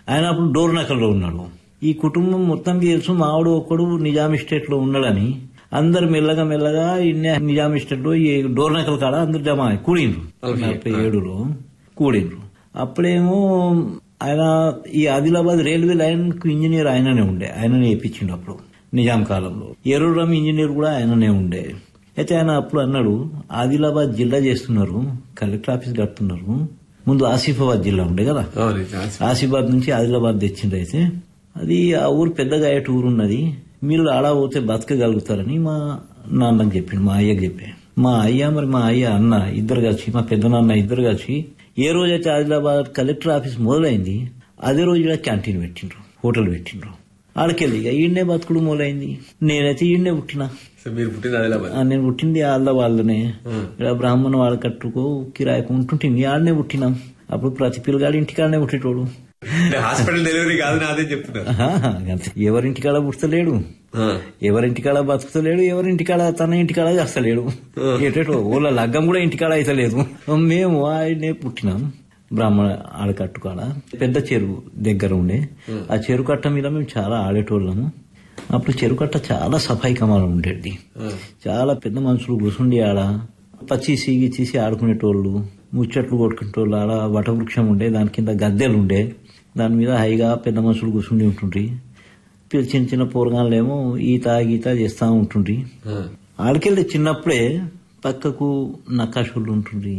ఆయన అప్పుడు డోర్నకల్లో ఉన్నాడు ఈ కుటుంబం మొత్తానికి తెలుసు మావాడు ఒక్కడు నిజాం ఎస్టేట్ లో ఉన్నాడని అందరు మెల్లగా మెల్లగా ఇన్నే నిజాం ఎస్టేట్ లో ఈ డోర్నకల్ కాడ అందరు జమ అయ్యి కూడిండ్రు నలభై ఏడులో కూడిండ్రు అప్పుడేమో ఆయన ఈ ఆదిలాబాద్ రైల్వే లైన్ కు ఇంజనీర్ ఆయననే ఉండే ఆయననే వేయించిండు అప్పుడు నిజాం కాలంలో ఎరురం ఇంజనీర్ కూడా ఆయననే ఉండే అయితే ఆయన అప్పుడు అన్నాడు ఆదిలాబాద్ జిల్లా చేస్తున్నారు కలెక్టర్ ఆఫీస్ కడుతున్నారు ముందు ఆసిఫాబాద్ జిల్లా ఉండే కదా అవును ఇది ఆసి- ఆసిఫాబాద్ నుంచి ఆదిలాబాద్ తెచ్చిండ్రు అయితే అది ఆ ఊరు పెద్దగా అయ్యేట ఊరు ఉన్నది మీరు ఆడ పోతే బతకగలుగుతారని మా నాన్నకి చెప్పిండు మా అయ్యకి చెప్పి మా అయ్య మరి మా అయ్య అన్న ఇద్దరు కలిసి మా పెద్ద నాన్న ఇద్దరు కలిసి ఏ రోజైతే ఆదిలాబాద్ కలెక్టర్ ఆఫీస్ మొదలైంది అదే రోజు ఈడ క్యాంటీన్ పెట్టిండ్రు హోటల్ పెట్టిండ్రు ఆడకెళ్ళి ఇక ఈడనే బతుకుడు మొదలైంది నేనైతే ఈడనే పుట్టినా సో మీరు పుట్టిన ఆదిలాబాద్ ఆ, నేను పుట్టింది ఆళ్ళ వాళ్ళనే ఇక్కడ బ్రాహ్మణ వాళ్ళ కట్టుకో కిరాయికు ఉంటుంటుంది ఆడనే పుట్టినాం అప్పుడు ప్రతి పిల్లగాడు ఇంటికాడనే పుట్టేటోడు అంటే హాస్పిటల్ డెలివరీ కాదు నాదే చెప్తున్నారు ఆహా, అంతే. ఎవరింటికాడ పుడతలేడు ఆ. ఎవరింటికాడ బతుకుతలేడు ఎవరింటికాడ తన ఇంటికాడ చేస్తలేడు ఎటో ఓళ్ళ లగ్గం కూడా ఇంటికాడ అయితలేదు మేము ఆయనే పుట్టినాం బ్రాహ్మణ ఆడకట్టు కాడ పెద్ద చెరువు దగ్గర ఉండే ఆ చెరువు కట్ట మీద మేము చాలా ఆడేటోళ్ళము అప్పుడు చెరువు కట్ట చాలా సఫాయి కమాలు ఉండేది చాలా పెద్ద మనుషులు కూర్చుండి ఆడ పచ్చి సీగి తీసి ఆడుకునేటోళ్ళు ముచ్చట్లు కొట్టుకునేటోళ్ళు ఆడ వటవృక్షం ఉండే దాని కింద గద్దెలు ఉండే దాని మీద హైగా పెద్ద మనుషులు కూర్చుండి ఉంటుండ్రి పిల్ల- చిన్న చిన్న పోరగాళ్ళేమో ఈత గీత చేస్తా ఉంటుండ్రి ఆ. ఆడికెళ్ళి చిన్నప్పుడే పక్కకు నక్కాషులు ఉంటుండ్రి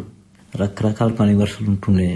రకరకాల పని వరుసలు ఉంటుండే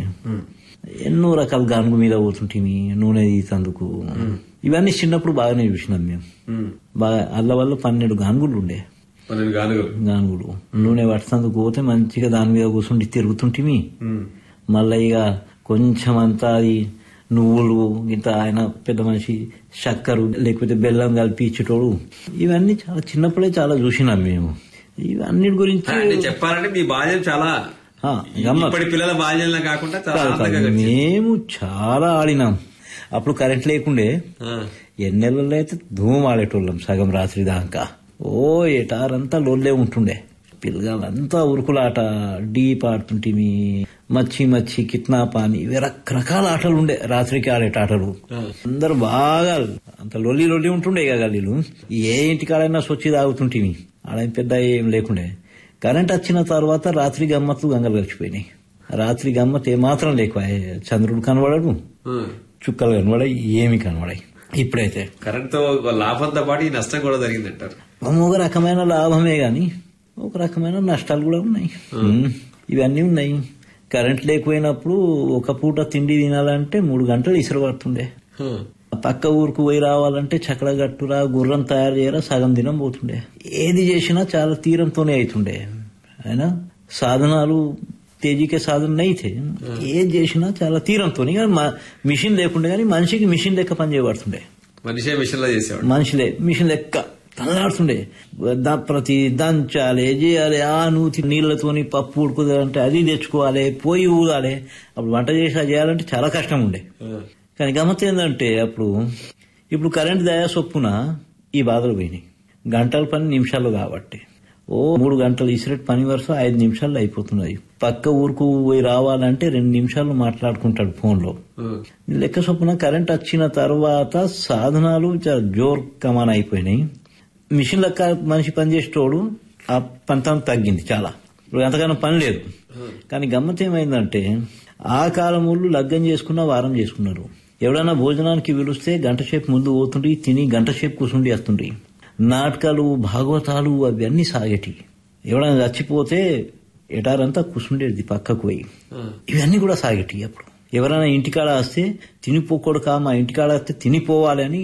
ఎన్నో రకాల గానుగు మీద పోతుంటిమి నూనె తీసేందుకు ఇవన్నీ చిన్నప్పుడు బాగానే చూసినాం మేము ఉమ్. బాగా అల్ల వల్ల పన్నెండు గానుగులు ఉండే పన్నెండు గానుగలు గానుగులు నూనె పట్టేందుకు పోతే మంచిగా దాని మీద కూర్చుండి తిరుగుతుంటిమి ఉమ్. మళ్ళీ ఇక కొంచెం అంతా అది నువ్వులు ఇంత ఆయన పెద్ద మనిషి చక్కెర లేకపోతే బెల్లం కలిపి ఇచ్చేటోడు ఇవన్నీ చాలా చిన్నప్పుడే చాలా చూసినాం మేము ఇవన్నిటి గురించి అంటే చెప్పాలంటే మీ బాల్యం చాలా ఆ, గమ్మత్. ఇప్పటి పిల్లల బాల్యంలో కాకుండా చాలా కాదు, ఆనందంగా కాదు. గడిచింది. మేము చాలా ఆడినాం అప్పుడు కరెంట్ లేకుండే ఆ. ఎన్నెలలో అయితే ధూమ్ ఆడేటోళ్ళం సగం రాత్రి దాకా ఓ ఎటారంతా లోల్లే ఉంటుండే పిల్లగాళ్ళంతా ఉరుకులాట డీప్ ఆడుతుంటిమి మచ్చి మచ్చి కిత్నా పాని ఇవి రకరకాల ఆటలు ఉండే రాత్రికి ఆడేట ఆటలు అందరు బాగా అంత లొల్లి లొల్లి ఉంటుండే ఇక గల్లీలు ఏ ఇంటికాడైనా సొచ్చి తాగుతుంటిమి ఆడ పెద్ద ఏం లేకుండే కరెంట్ వచ్చిన తర్వాత రాత్రి గమ్మత్తు గంగలు గడిచిపోయినాయి రాత్రి గమ్మత్ ఏమాత్రం లేకపోయే చంద్రుడు కనబడడు ఆ. చుక్కలు కనబడాయి ఏమి కనబడాయి ఇప్పుడైతే కరెంట్ తో లాభంతో పాటు ఈ నష్టం కూడా జరిగిందంటారు ఒక రకమైన లాభమే గాని ఒక రకమైన నష్టాలు కూడా ఉన్నాయి ఉమ్, ఇవన్నీ ఉన్నాయి కరెంట్ లేకపోయినప్పుడు ఒక పూట తిండి తినాలంటే మూడు గంటలు ఇసురు పడుతుండే ఆ. పక్క ఊరుకు పోయి రావాలంటే చక్ర గట్టురా గుర్రం తయారు చేయరా సగం దినం పోతుండే ఏది చేసినా చాలా తీరంతోనే అవుతుండే అయినా సాధనాలు తేజీకే సాధన అయితే ఏది చేసినా చాలా తీరంతోనే కానీ మా- మిషన్ లేకుండే కానీ మనిషికి మిషన్ లెక్క పని చేయబడుతుండే మనిషే మిషన్ లో చేసేవాడు మనిషిలే మిషన్ లెక్క తల్లాడుతుండే దా- ప్రతి దంచాలి చేయాలి ఆ నూతి నీళ్లతోని పప్పు ఉడుకుదంటే అది తెచ్చుకోవాలి పోయి ఊదాలి అప్పుడు వంట చేసి అది చేయాలంటే చాలా కష్టం ఉండే ఆ. కానీ గమ్మత్ ఏంటంటే అప్పుడు ఇప్పుడు కరెంట్ దయా చొప్పున ఈ బాధలు పోయినాయి గంటల పని నిమిషాలు కాబట్టి ఓ మూడు గంటలు ఇసిరెట్ పని వరుస ఐదు నిమిషాల్లో అయిపోతున్నది పక్క ఊరుకు పోయి రావాలంటే రెండు నిమిషాలు మాట్లాడుకుంటాడు ఫోన్లో ఆ. లెక్క చొప్పున కరెంట్ వచ్చిన తర్వాత సాధనాలు చాలా జోర్ కమాన్ అయిపోయినాయి మిషన్ లెక్క మనిషి పనిచేసేటోడు ఆ పంతం తగ్గింది చాలా ఇప్పుడు అంతగానో పని లేదు కానీ గమ్మత్ ఏమైందంటే ఆ కాలం ఊళ్ళు లగ్గం చేసుకున్న వారం చేసుకున్నారు ఎవడైనా భోజనానికి పిలిస్తే గంట సేపు ముందు పోతుండ్రి తిని గంట సేపు కూర్చుండి వస్తుండ్రి నాటకాలు భాగవతాలు అవన్నీ సాగేటి ఎవడైనా చచ్చిపోతే ఎటారంతా కూర్చుండేది పక్కకు పోయి ఆ. ఇవన్నీ కూడా సాగేటి అప్పుడు ఎవరైనా ఇంటికాడ వస్తే తినిపోకూడక మా ఇంటికాడ వస్తే తినిపోవాలి అని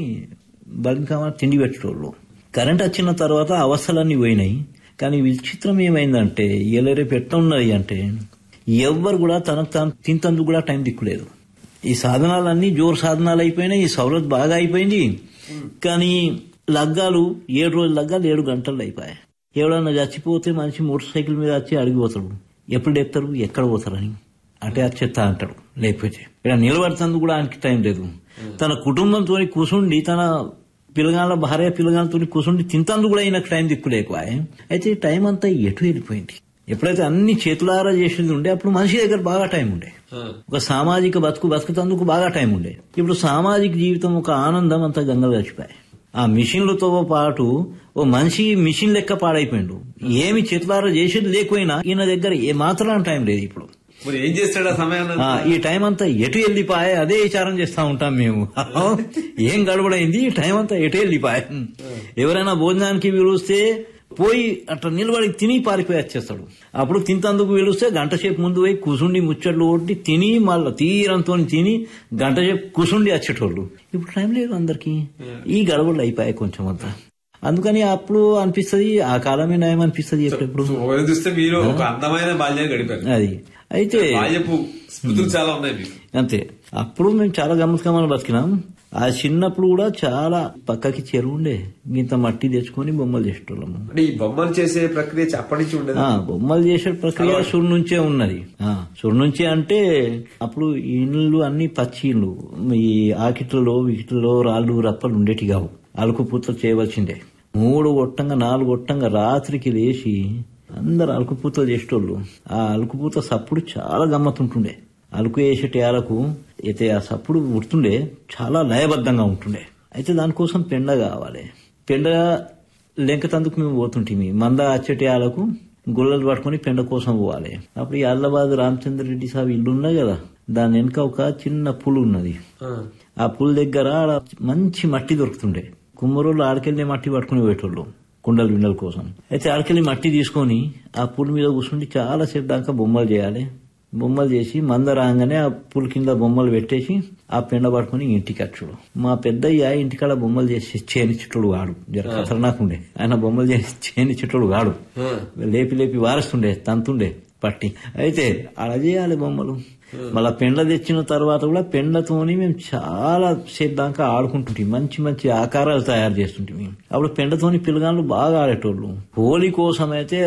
బలికామ తిండి పెట్టేటోళ్ళు కరెంట్ వచ్చిన తర్వాత అవస్థలన్నీ పోయినాయి కానీ విచిత్రం ఏమైందంటే ఇలా రేపు ఎట్లా ఉన్నది అంటే ఎవ్వరు కూడా తనకు తాను తింతందుకు కూడా టైం దిక్కులేదు ఈ సాధనాలన్నీ జోరు సాధనాలు అయిపోయినాయి ఈ సౌలత్ బాగా అయిపోయింది కానీ లగ్గాలు ఏడు రోజుల లగ్గాలు ఏడు గంటలు అయిపోయాయి ఎవడన్నా చచ్చిపోతే మనిషి మోటార్ సైకిల్ మీద వచ్చి అడిగిపోతాడు ఎప్పుడు లేపుతారు ఎక్కడ పోతారని అటే వచ్చేస్తా అంటాడు లేకపోతే ఇక్కడ నిలబడుతుంది కూడా ఆయనకి టైం లేదు తన కుటుంబంతో కూసుండి తన పిల్లగాళ్ళ భార్య పిల్లగాళ్ళతో కూసుండి తింతందుకు కూడా ఈయనకు టైం దిక్కు లేకపోయా అయితే ఈ టైం అంతా ఎటు వెళ్ళిపోయింది ఎప్పుడైతే అన్ని చేతులారా చేసేది ఉండే అప్పుడు మనిషి దగ్గర బాగా టైం ఉండే ఆ. ఒక సామాజిక బతుకు బతుకుతందుకు బాగా టైం ఉండే ఇప్పుడు సామాజిక జీవితం ఒక ఆనందం అంతా గంగలు గడిచిపోయాయి ఆ మిషన్లతో పాటు ఓ మనిషి మిషన్ లెక్క పాడైపోయిండు ఏమి చేతులారా చేసేది లేకపోయినా ఈయన దగ్గర ఏ మాత్రం టైం లేదు ఇప్పుడు మరి ఏం చేస్తాడు ఆ సమయాన్ని ఆ, ఈ టైం అంతా ఎటు వెళ్ళిపాయ అదే విచారం చేస్తా ఉంటాం మేము ఏం గడబడైంది ఈ టైం అంతా ఎటు వెళ్ళిపాయ ఎవరైనా భోజనానికి పిలుస్తే పోయి అట్లా నిలబడి తిని పారిపోయి వచ్చేస్తాడు అప్పుడు తింతందుకు పిలుస్తే గంట సేపు ముందు పోయి కుసుండి ముచ్చట్లు కొట్టి తిని మళ్ళీ తీరంతో తిని గంట సేపు కుసుండి వచ్చేటోళ్ళు ఇప్పుడు టైం లేదు అందరికి ఈ గడబడులు అయిపోయాయి కొంచెం అంతా అందుకని అప్పుడు అనిపిస్తది ఆ కాలమే నయం అనిపిస్తది ఎప్పుడెప్పుడు ఒకవేళ చూస్తే మీరు ఒక అందమైన బాల్యాన్ని గడిపారు అది అయితే బాల్యపు స్మృతులు చాలా ఉన్నాయి మీకు అంతే అప్పుడు మేము చాలా గమ్మత్కమని బతికినాం ఆ చిన్నప్పుడు కూడా చాలా పక్కకి చెరువు ఉండే ఇంత మట్టి తెచ్చుకొని బొమ్మలు చేసేటోళ్ళము అంటే ఈ బొమ్మలు చేసే ప్రక్రియ అప్పటి నుంచి ఉండేది ఆ, బొమ్మలు చేసే ప్రక్రియ సురు నుంచే ఉన్నది ఆ, సురు నుంచే అంటే అప్పుడు ఈ ఇళ్ళు అన్ని పచ్చి ఇళ్ళు ఈ ఆకిట్లలో వికిట్లలో రాళ్ళు రప్పలు ఉండేటి కావు అలుకు పూతలు చేయవలసిందే మూడు గొట్టంగా నాలుగు గొట్టంగా రాత్రికి లేచి అందరు అలుకు పూతలు చేసేటోళ్ళు ఆ అలుకు పూత సప్పుడు చాలా గమ్మత్తుంటుండే అలుకు వేసేటి ఆలకు అయితే ఆ సప్పుడు గుర్తుండే చాలా లయబద్ధంగా ఉంటుండే అయితే దానికోసం పెండ కావాలి పెండ లెంకతందుకు మేము పోతుంటిమి మంద అచ్చటి ఆలకు గుల్లలు పట్టుకుని పెండ కోసం పోవాలి అప్పుడు ఈ అల్లబాద్ రామచంద్ర రెడ్డి సాబ్ ఇల్లు ఉన్నాయి కదా దాని వెనుక ఒక చిన్న పులు ఉన్నది ఆ. ఆ పుల్ దగ్గర ఆడ మంచి మట్టి దొరుకుతుండే కుమ్మరోళ్ళు ఆడకెళ్ళి మట్టి పట్టుకుని పోయేటోళ్ళు కుండలు బిండల కోసం అయితే ఆడకెళ్ళి మట్టి తీసుకొని ఆ పుల్ మీద కూర్చుండి చాలా సేపు దాకా బొమ్మలు చేయాలి బొమ్మలు చేసి మంద రాగానే ఆ పుల్ కింద బొమ్మలు పెట్టేసి ఆ పెండ పట్టుకుని ఇంటికి వచ్చుడు మా పెద్దయ్య ఇంటికాడ బొమ్మలు చేసి చేనిచ్చేటోడు వాడు జర ఖతర్నాకుండే ఆయన బొమ్మలు చేసి చేనిచ్చేటోడు వాడు ఆ. లేపి లేపి వారుస్తుండే తంతుండే పట్టి అయితే అలా చేయాలి బొమ్మలు మళ్ళా పెండ తెచ్చిన తర్వాత కూడా పెండతోని మేము చాలా సేపు దాకా ఆడుకుంటుంటాం మంచి మంచి ఆకారాలు తయారు చేస్తుంటాం అప్పుడు పెండతోని పిల్లగాళ్ళు బాగా ఆడేటోళ్ళు హోలీ కోసం అయితే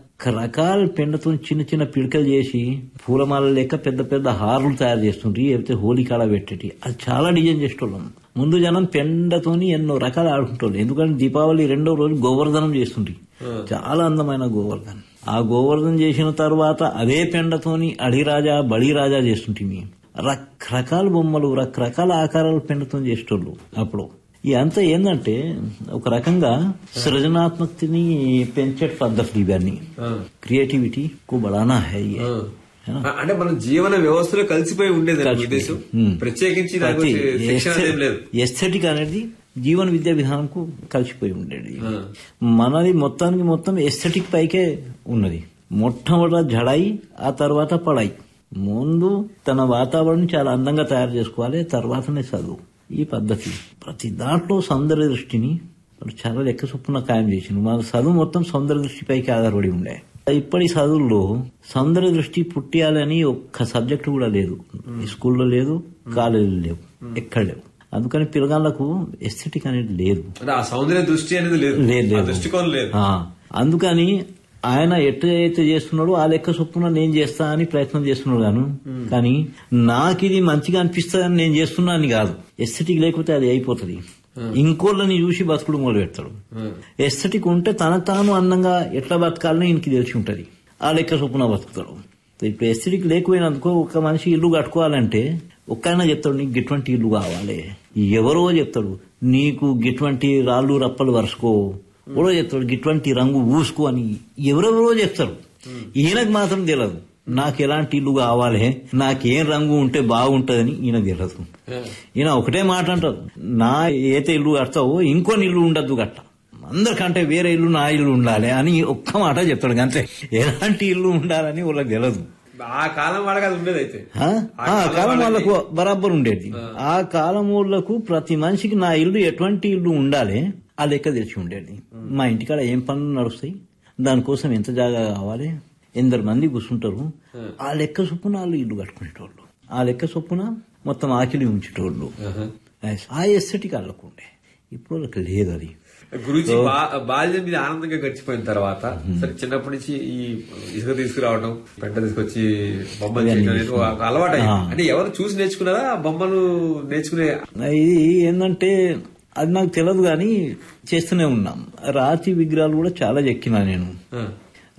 రకరకాల పెండతో చిన్న చిన్న పిడకలు చేసి పూలమాల లెక్క పెద్ద పెద్ద హార్లు తయారు చేస్తుంటాయి లేకపోతే హోలీ కాడ పెట్టేటి అది చాలా డిజైన్ చేసేటోళ్ళం ముందు జనం పెండతోని ఎన్నో రకాలు ఆడుకుంటోళ్ళు ఎందుకంటే దీపావళి రెండో రోజు గోవర్ధనం చేస్తుంటాయి చాలా అందమైన గోవర్ధన్ ఆ గోవర్ధన్ చేసిన తర్వాత అదే పెండతోని అడిరాజా బడిరాజా చేస్తుంటిమి రకరకాల బొమ్మలు రకరకాల ఆకారాలు పెండతో చేసేటోళ్ళు అప్పుడు ఈ అంతా ఏంటంటే ఒక రకంగా సృజనాత్మకతని పెంచే పద్ధతులు ఇవన్నీ ఆ. క్రియేటివిటీ కు బడానా హై ये. ఆ. है ना? అంటే మన జీవన వ్యవస్థలో కలిసిపోయి ఉండేది కలిసిపోయి. ఉద్దేశం ఉమ్. ప్రత్యేకించి దాని ప్రతి గురించి శిక్షణ అనేది ఏం లేదు ఎస్థెటిక్ అనేది జీవన విద్యా విధానంకు కలిసిపోయి ఉండేది ఆ. మనది మొత్తానికి మొత్తం ఎస్థెటిక్ పైకే ఉన్నది మొట్టమొదట జడాయి ఆ తర్వాత పడాయి ముందు తన వాతావరణం చాలా అందంగా తయారు చేసుకోవాలి తర్వాతనే చదువు ఈ పద్ధతి ప్రతి దాంట్లో సౌందర్య దృష్టిని వాళ్ళు చాలా లెక్క చొప్పున ఖాయం చేసింది మన చదువు మొత్తం సౌందర్య దృష్టిపైకి ఆధారపడి ఉండే ఇప్పటి చదువుల్లో సౌందర్య దృష్టి పుట్టియాలని ఒక్క సబ్జెక్ట్ కూడా లేదు ఈ స్కూల్లో లేదు కాలేజీలో లేవు ఎక్కడ లేవు అందుకని పిల్లగాళ్లకు ఎస్థెటిక్ అనేది లేదు అంటే ఆ సౌందర్య దృష్టి అనేది లేదు లేదు, ఆ లేదు. దృష్టికోణం లేదు ఆ, అందుకని ఆయన ఎట్లయితే చేస్తున్నాడో ఆ లెక్క చొప్పున నేను చేస్తా అని ప్రయత్నం చేస్తున్నాడు గాను కానీ నాకు ఇది మంచిగా అనిపిస్తుందని నేను చేస్తున్నా అని కాదు ఎస్థెటిక్ లేకపోతే అది అయిపోతుంది ఇంకోళ్ళని చూసి బతుకుడు మొదలు పెడతాడు ఉమ్. ఎస్థెటిక్ ఉంటే తన తాను అందంగా ఎట్లా బతకాలని ఈయనకి తెలిసి ఉంటది ఆ లెక్క చొప్పున బతుకుతాడు ఇప్పుడు ఎస్థెటిక్ లేకపోయినందుకు ఒక మనిషి ఇల్లు కట్టుకోవాలంటే ఒక్కైనా చెప్తాడు నీకు గిటువంటి ఇల్లు కావాలి ఎవరో చెప్తాడు నీకు గిటువంటి రాళ్ళు రప్పలు వరుసుకో ఎవరో చెప్తాడు గిటువంటి రంగు ఊసుకో అని ఎవరెవరో చెప్తారు ఈయనకు మాత్రం తెలియదు నాకు ఎలాంటి ఇల్లు కావాలి నాకేం రంగు ఉంటే బాగుంటదని ఈయనకు తెలియదు ఈయన ఒకటే మాట అంటారు నా ఏతే ఇల్లు కడతావో ఇంకొని ఇల్లు ఉండద్దు గట్ట అందరికంటే వేరే ఇల్లు నా ఇల్లు ఉండాలి అని ఒక్క మాట చెప్తాడు అంతే ఎలాంటి ఇల్లు ఉండాలని వాళ్ళకి తెలియదు ఆ కాలం వాళ్ళకి అది ఉండేది అయితే ఆ? ఆ కాలం వాళ్ళకు బరాబర్ ఉండేది ఆ కాలం వాళ్ళకు ప్రతి మనిషికి నా ఇల్లు ఎటువంటి ఇల్లు ఉండాలి ఆ లెక్క తెలిసి ఉండేది మా ఇంటికాడ ఏం పనులు నడుస్తాయి దానికోసం ఎంత జాగా కావాలి ఎందరు మంది కూర్చుంటారు ఆ లెక్క చొప్పున వాళ్ళు ఇల్లు కట్టుకునేటోళ్ళు ఆ లెక్క చొప్పున మొత్తం ఆకిలి ఉంచేటోళ్ళు ఆహా. ఆ ఎస్థెటిక్ వాళ్ళకు ఉండే ఇప్పుడు వాళ్ళకి లేదు అది గురుజీ బా- బాల్యం మీద ఆనందంగా గడిచిపోయిన తర్వాత సరే చిన్నప్పటి నుంచి ఈ ఇసుక తీసుకురావడం పెంట తీసుకొచ్చి బొమ్మలు చేయడం అనేది ఒక అలవాటు అయింది. అంటే ఎవరు చూసి నేర్చుకున్నారా ఆ బొమ్మలు నేర్చుకునే ఇది ఏంటంటే అది నాకు తెలియదు కానీ చేస్తూనే ఉన్నాం రాతి విగ్రహాలు కూడా చాలా చెక్కినా నేను ఆ,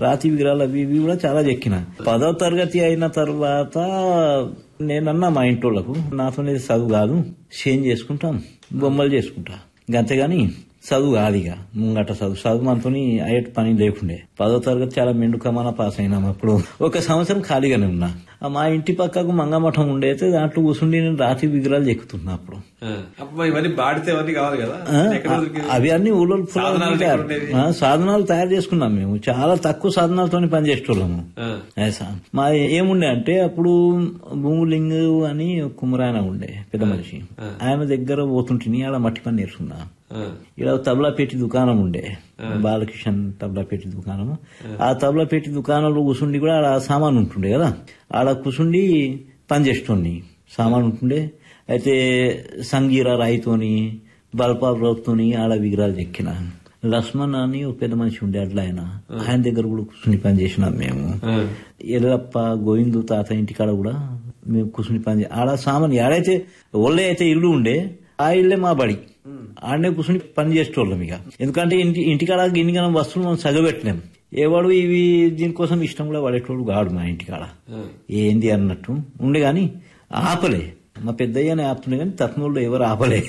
రాతి విగ్రహాలు అవి ఇవి కూడా చాలా చెక్కిన పదో తరగతి అయిన తర్వాత నేనన్నా మా ఇంటోళ్లకు నాతోనే చదువు కాదు చేంజ్ చేసుకుంటాం బొమ్మలు చేసుకుంటా అంతేగాని చదువు కాదు ఇక ముంగట చదువు చదువు మనతోని అయ్యేటి పని లేకుండే పదో తరగతి చాలా మెండుకమాన పాస్ అయినాం అప్పుడు ఒక సంవత్సరం ఖాళీగానే ఉన్నా ఆ మా ఇంటి పక్కకు మంగమఠం ఉండేస్తే దాంట్లో కూర్చుండి నేను రాతి విగ్రహాలు ఎక్కుతున్నా అప్పుడు ఆ, అప్పుడు ఇవన్నీ బాడితే అవన్నీ కావాలి కదా ఆ, ఎక్కడ దొరికేది? అవి అన్ని ఊళ్ళో సాధనాలు ఎక్కడ ఉండేవి? సాధనాలు తయారు చేసుకున్నాం మేము చాలా తక్కువ సాధనాలతో పనిచేసేటోళ్ళము ఆ, ఐసా. మా ఏముండే అంటే అప్పుడు భూములింగ్ అని ఒక కుమరాయన ఉండే పెద్ద మనిషి ఆయన దగ్గర పోతుంటిని ఆడ మట్టి పని నేర్చుకున్నా ఆ, ఇలా తబలా పెట్టి దుకాణం ఉండే బాలకిషన్ తబలా పెట్టి దుకాణం ఆ తబలా పెట్టి దుకాణంలో కూర్చుండి కూడా ఆడ సామాన్ ఉంటుండే కదా ఆడ కూర్చుండి పని చేస్తుండే సామాన్ ఉంటుండే అయితే సంగీర రాయితోని బల్పాల రోపుతోని ఆడ విగ్రహాలు చెక్కిన లక్ష్మణ్ అని ఒక పెద్ద మనిషి ఉండే అట్లా ఆయన ఆయన దగ్గర కూడా కూర్చుని పని చేసినాం మేము ఆ, ఎల్లప్ప గోవిందు తాత ఇంటికాడ కూడా మేము కూర్చుని పని చే- ఆడ సామాన్ ఏడైతే ఒళ్ళే అయితే ఇల్లు ఉండే ఆ ఇల్లే మా బడి ఆడనే కూర్చుని పని చేసేటోళ్ళం ఇక ఎందుకంటే ఇంటి ఇంటికాడ ఇన్ని గణం వస్తువులు మనం చదివెట్టలేం ఏవాడు ఇవి దీనికోసం ఇష్టం కూడా పడేటోడు కాడు మా ఇంటికాడ ఆ. ఏంది అన్నట్టు ఉండే గాని ఆపలే మా పెద్దయ్యనే ఆపుతుండే కానీ తత్మూళ్ళు ఎవరు ఆపలే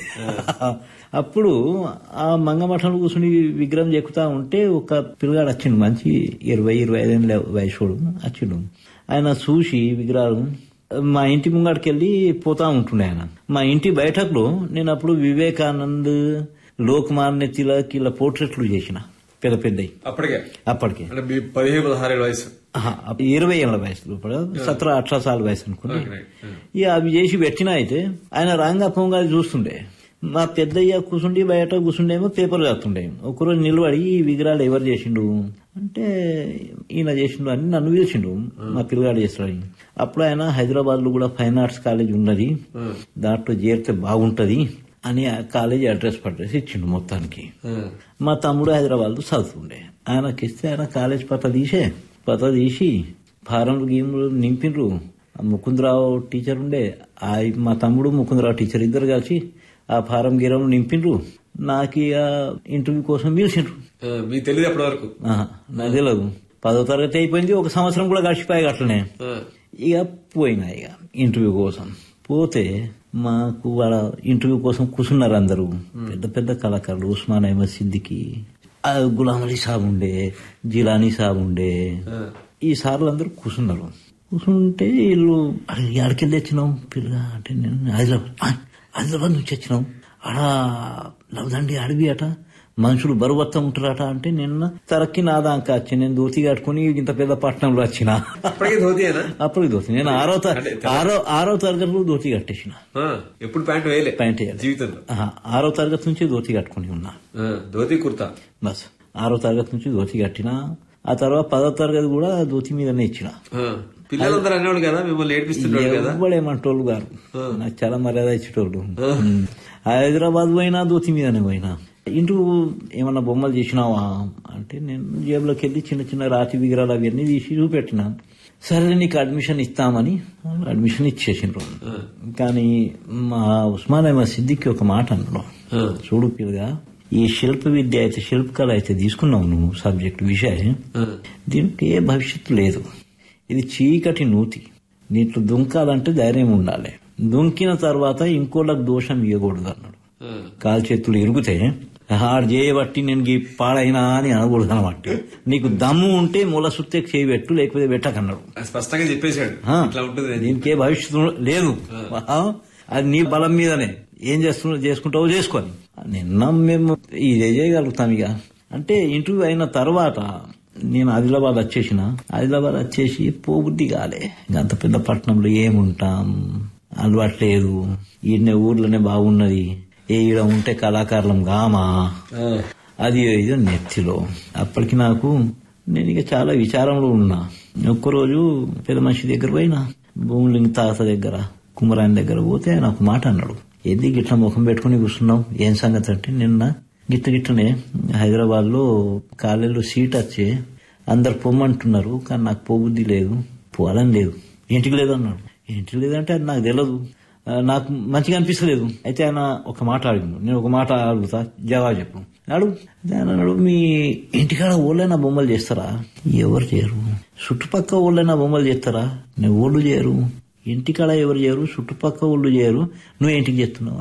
అప్పుడు ఆ మంగమఠంలో కూర్చుని విగ్రహం చెక్కుతా ఉంటే ఒక పిల్లగాడు వచ్చిండు మంచి ఇరవై ఇరవై ఐదేళ్ళ వయసుడు వచ్చిండు ఆయన చూసి విగ్రహాలు మా ఇంటి ముంగడికి వెళ్ళి పోతా ఉంటుండే ఆయన మా ఇంటి బయటకులో నేను అప్పుడు వివేకానంద్ లోక్మాన్య తిలక్ ఇలా పోర్ట్రేట్లు చేసిన పెద్ద పెద్దవి అప్పటికే అప్పటికి అంటే మీ పదిహేను పదహారు ఏళ్ళ వయసు ఆహా, అప్పుడు ఇరవై ఏళ్ళ వయసులో ఇప్పుడు సత్ర అఠరా సాల వయసు అనుకుని Okay, right. Yeah. ఇక అవి చేసి పెట్టినా అయితే ఆయన రాంగా పొంగా చూస్తుండే మా పెద్దయ్య కూర్చుండి బయట కూర్చుండేమో పేపర్ చదువుతుండే ఒకరోజు నిలబడి ఈ విగ్రహాలు ఎవరు చేసిండు అంటే ఈయన చేసిండు అని నన్ను పిలిచిండు మా పిల్లగాడు చేస్తాడు అప్పుడు ఆయన హైదరాబాద్ లో కూడా ఫైన్ ఆర్ట్స్ కాలేజ్ ఉన్నది ఆ, దాంట్లో చేరితే బాగుంటది అని ఆ కాలేజీ అడ్రస్ పడ్రస్ ఇచ్చిండు మొత్తానికి ఆ, మా తమ్ముడు హైదరాబాద్ లో చదువుతుండే ఆయనకి ఇస్తే ఆయన కాలేజ్ పత తీసే పత తీసి ఫారంలు గీములు నింపిండ్రు ఆ ముకుందరావు టీచర్ ఉండే ఆ మా తమ్ముడు ముకుందరావు టీచర్ ఇద్దరు కలిసి ఆ ఫారం గీరం నింపిండ్రు నాకు ఇక ఇంటర్వ్యూ కోసం పిలిచిండ్రు ఆ, మీకు తెలియదు అప్పటి వరకు ఆహా, నాకు తెలియదు పదో తరగతి అయిపోయింది ఒక సంవత్సరం కూడా గడిచిపోయాయి అట్లనే ఆ, ఇక పోయినా ఇక ఇంటర్వ్యూ కోసం పోతే మాకు వాళ్ళ ఇంటర్వ్యూ కోసం కూర్చున్నారు అందరూ పెద్ద పెద్ద కళాకారులు ఉస్మాన్ అహ్మద్ సిద్దికి ఆ గులాం అలీ సాబ్ ఉండే జిలానీ సాబ్ ఉండే ఆ, ఈ సార్లు అందరూ కూర్చున్నారు కూర్చుంటే వీళ్ళు అరే ఎక్కడికెళ్ళి వచ్చినాం పిల్లగా అంటే నేను హైదరాబాద్ "ఆ, హైదరాబాద్ నుంచి వచ్చినాం ఆడ లవదండి అడవి అట మనుషులు బరువత్తం ఉంటారట అంటే నిన్న తరక్కి నా దాకా వచ్చి నేను దూతి కట్టుకుని ఇంత పెద్ద పట్టణంలో వచ్చిన అప్పటికే ధోతియేనా అప్పుడు దోతి నేను ఆరో త- ఆరో ఆరో తరగతిలో దోతి కట్టేసిన ఆ, ఎప్పుడు ప్యాంట్ వేయలే ప్యాంట్ వేయాలి. జీవితంలో ఆహా, ఆరో తరగతి నుంచి దోతి కట్టుకుని ఉన్నా ఆ, ధోతి కుర్తా బస్ ఆరో తరగతి నుంచి దోతి కట్టిన ఆ తర్వాత పదో తరగతి కూడా దోతి మీదనే ఇచ్చిన ఆ, పిల్లలందరూ అనేవాడు కదా మిమ్మల్ని ఏడిపిస్తున్నాడు కదా ఎవడేమంటోళ్ళు గారు నాకు చాలా మర్యాద ఇచ్చేటోళ్ళు ఉమ్. హైదరాబాద్ పోయినా దోతి మీదనే పోయినా ఇంటూ ఏమన్నా బొమ్మలు చేసినావా అంటే నేను జేబులోకి వెళ్ళి చిన్న చిన్న రాతి విగ్రహాలు అవన్నీ తీసి చూపెట్టినా సరే నీకు అడ్మిషన్ ఇస్తామని అడ్మిషన్ ఇచ్చేసిండ్రు కానీ మా ఉస్మాన్ అహ్మద్ సిద్దికి ఒక మాట అన్నాడు ఆ, చూడు పిల్లగా ఈ శిల్ప విద్య అయితే శిల్పకళ అయితే తీసుకున్నావు నువ్వు సబ్జెక్ట్ విషయం ఆ, దీనికి ఏ భవిష్యత్తు లేదు ఇది చీకటి నూతి దీంట్లో దుంకాలంటే ధైర్యం ఉండాలి దుంకిన తర్వాత ఇంకోళ్ళకి దోషం ఇవ్వకూడదు అన్నాడు ఆ, కాలు చేతులు ఇరిగితే హాడు చేయబట్టి నేను గీ పాడైనా అని అనకూడదు అనమాట నీకు దమ్ము ఉంటే మూల సుత్తే చేయబెట్టు లేకపోతే పెట్టకన్నాడు స్పష్టంగా చెప్పేశాడు ఆ, ఇట్లా ఉంటుంది అని. దీనికి ఏ భవిష్యత్తు లేదు ఆ, అది నీ బలం మీదనే ఏం చేస్తున్నావు చేసుకుంటావో చేసుకొని నిన్న మేము ఇదే చేయగలుగుతాం ఇక అంటే ఇంటర్వ్యూ అయిన తర్వాత నేను ఆదిలాబాద్ వచ్చేసిన ఆదిలాబాద్ వచ్చేసి పోబుద్ధి కాలే ఇంక అంత పెద్ద పట్టణంలో ఏముంటాం అలవాటు లేదు ఈయన ఊర్లోనే బాగున్నది ఏ ఈడ ఉంటే కళాకారులం గామా ఆ, అది ఇది నెత్తిలో అప్పటికి నాకు నేను ఇక చాలా విచారంలో ఉన్నా ఒక్కరోజు పెద్ద మనిషి దగ్గర పోయినా భూములింగ తాత దగ్గర కుమరాయన దగ్గర పోతే ఆయన ఒక మాట అన్నాడు ఏంది గిట్ల ముఖం పెట్టుకుని కూర్చున్నావు ఏం సంగతి అంటే నిన్న గిట్ల గిట్లనే హైదరాబాద్ లో కాలేజీలో సీట్ వచ్చే అందరు పొమ్మంటున్నారు కానీ నాకు పోబుద్ధి లేదు పోవాలని లేదు ఇంటికి లేదు అన్నాడు ఇంటికి లేదంటే అది నాకు తెలియదు ఆ, నాకు మంచిగా అనిపిస్తలేదు అయితే ఆయన ఒక మాట అడిగిండు నేను ఒక మాట అడుగుతా జవాబు చెప్పు అడుగు ఆయన అన్నాడు మీ ఇంటికాడ ఊళ్ళైనా బొమ్మలు చేస్తారా ఎవరు చేయరు చుట్టుపక్క ఊళ్ళైనా బొమ్మలు చేస్తారా నువ్వు ఊళ్ళు చేయరు ఇంటికాడ ఎవరు చేయరు చుట్టుపక్క ఊళ్ళు చేయరు నువ్వు ఇంటికి చేస్తున్నావు